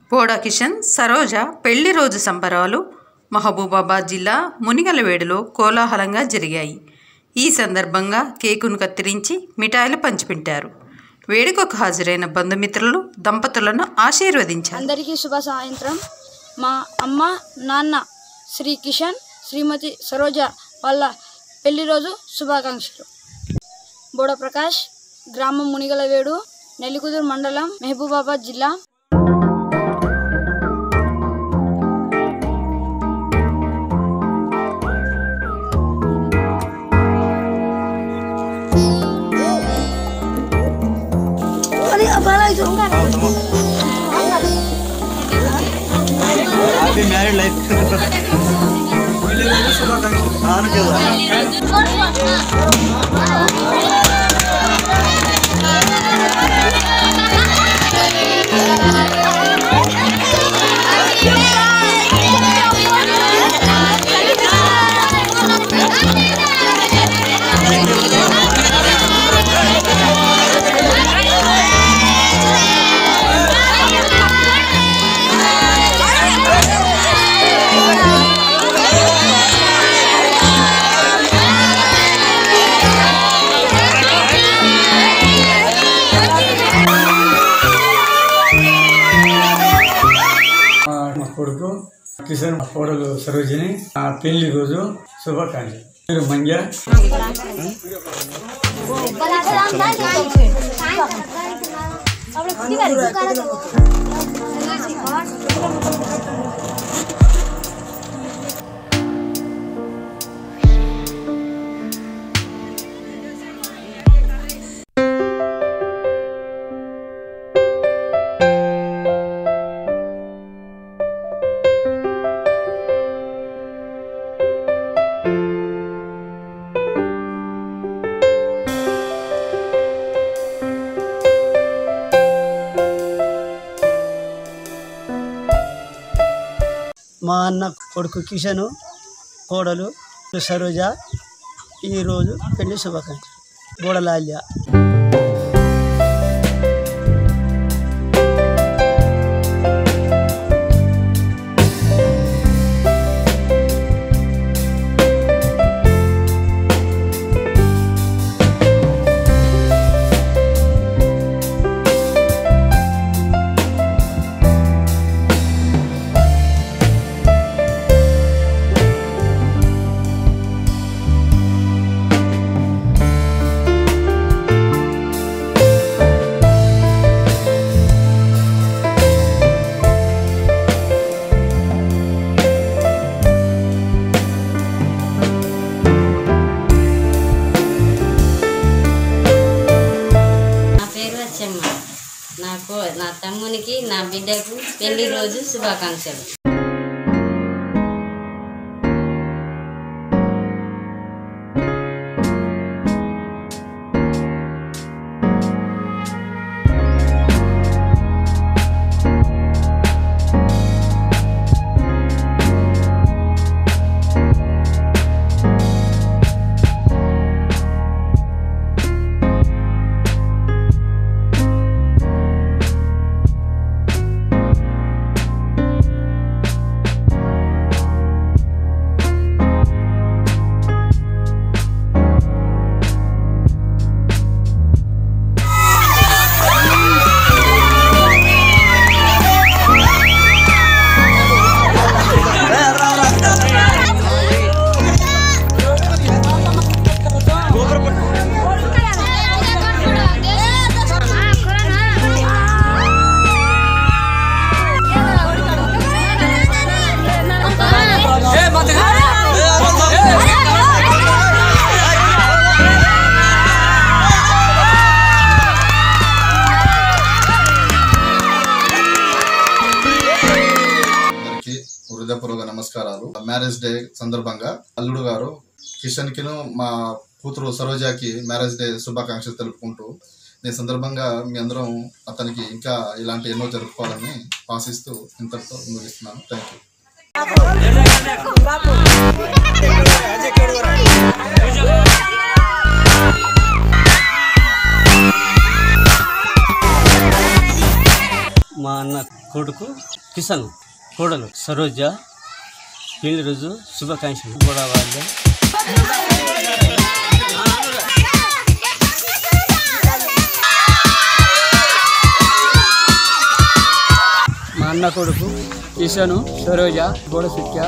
పోడా కిషన్ సరోజ పెళ్లి రోజు సంబరాలు మహబూబాబాద్ జిల్లా మునిగలవేడులో కోలాహలంగా జరిగాయి ఈ సందర్భంగా కేకును కత్తిరించి మిఠాయిలు పంచిపెట్టారు వేడుకకు హాజరైన బంధుమిత్రులు దంపతులను ఆశీర్వదించారు అందరికీ శుభ సాయంత్రం మా అమ్మ నాన్న శ్రీ కిషన్ శ్రీమతి సరోజ వాళ్ళ పెళ్లి రోజు శుభాకాంక్షలు బోడ ప్రకాష్ గ్రామం మునిగలవేడు నెల్లికుదురు మండలం మహబూబాబాద్ జిల్లా హ్యాపీ మ్యారీడ్ లైఫ్ అవును కదా మా మా కొడుకు కిషన్ మా కోడలు సరోజిని ఆ పెళ్లి రోజు శుభాకాంక్షలు మీరు మంగ్య మా అన్న కొడుకు కిషను కోడలు సరోజ ఈరోజు పెళ్లి శుభాకాంక్షలు బోడలాల్య నా పేరు వచ్చమ్మ నాకు నా తమ్మునికి నా బిడ్డకు పెళ్లి రోజు శుభాకాంక్షలు అందరికి హృదయపూర్వక నమస్కారాలు మ్యారేజ్ డే సందర్భంగా అల్లుడు గారు కిషన్ కిను మా కూతురు సరోజాకి మ్యారేజ్ డే శుభాకాంక్షలు తెలుపుకుంటూ ఈ సందర్భంగా మీ అందరం అతనికి ఇంకా ఇలాంటి ఎన్నో జరుపుకోవాలని ఆశిస్తూ ఇంతటితో ముగిస్తున్నాను థ్యాంక్ యూ మా అన్న కొడుకు కిషన్ కోడలు సరోజ పెళ్లి రోజు శుభాకాంక్షలు కూడా వాళ్ళ మా అన్న కొడుకు కిషను సరోజ గోడ సుత్య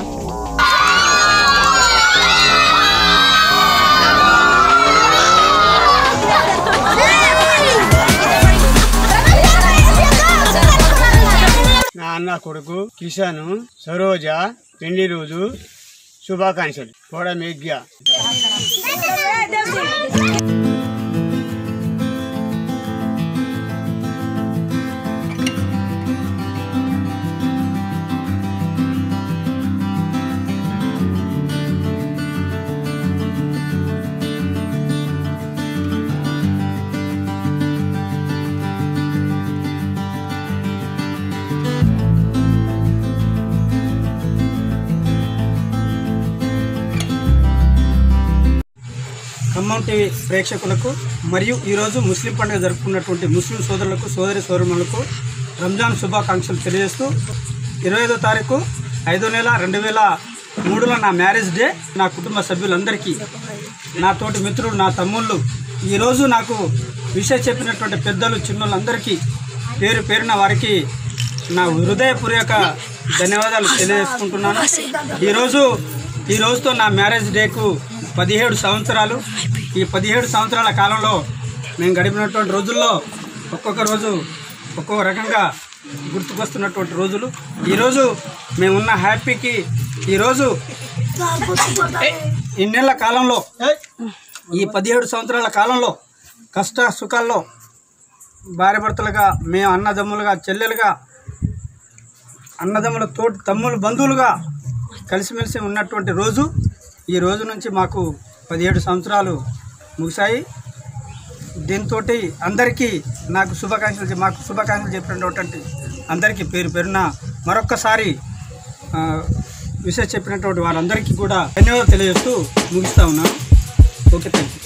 నా అన్న కొడుకు కిషను సరోజ పెళ్లి రోజు శుభాకాంక్షలు గోడ మేఘ్య ఖమ్మం టీవీ ప్రేక్షకులకు మరియు ఈరోజు ముస్లిం పండుగ జరుపుకున్నటువంటి ముస్లిం సోదరులకు సోదరి సోదరులకు రంజాన్ శుభాకాంక్షలు తెలియజేస్తూ ఇరవై ఐదో తారీఖు ఐదో నెల రెండు వేల మూడులో నా మ్యారేజ్ డే నా కుటుంబ సభ్యులందరికీ నా తోటి మిత్రులు నా తమ్ముళ్ళు ఈరోజు నాకు విషయం చెప్పినటువంటి పెద్దలు చిన్నోళ్ళందరికీ పేరు పేరున వారికి నా హృదయపూర్వక ధన్యవాదాలు తెలియజేసుకుంటున్నాను ఈరోజు ఈ రోజుతో నా మ్యారేజ్ డేకు పదిహేడు సంవత్సరాలు ఈ పదిహేడు సంవత్సరాల కాలంలో మేము గడిపినటువంటి రోజుల్లో ఒక్కొక్క రోజు ఒక్కొక్క రకంగా గుర్తుకొస్తున్నటువంటి రోజులు ఈరోజు మేమున్న హ్యాపీకి ఈరోజు ఇన్నేళ్ల కాలంలో ఈ పదిహేడు సంవత్సరాల కాలంలో కష్ట సుఖాల్లో భార్యాభర్తలుగా మేము అన్నదమ్ములుగా చెల్లెలుగా అన్నదమ్ముల తోటి తమ్ములు బంధువులుగా కలిసిమెలిసి ఉన్నటువంటి రోజు ఈ రోజు నుంచి మాకు పదిహేడు సంవత్సరాలు ముగిశాయి దీంతో అందరికీ నాకు శుభాకాంక్షలు చె- మాకు శుభాకాంక్షలు చెప్పినటువంటి అందరికీ పేరు పేరున మరొక్కసారి ఆ, విషయం చెప్పినటువంటి వారందరికీ కూడా ధన్యవాదాలు తెలియజేస్తూ ముగిస్తా ఉన్నాను ఓకే థ్యాంక్ యూ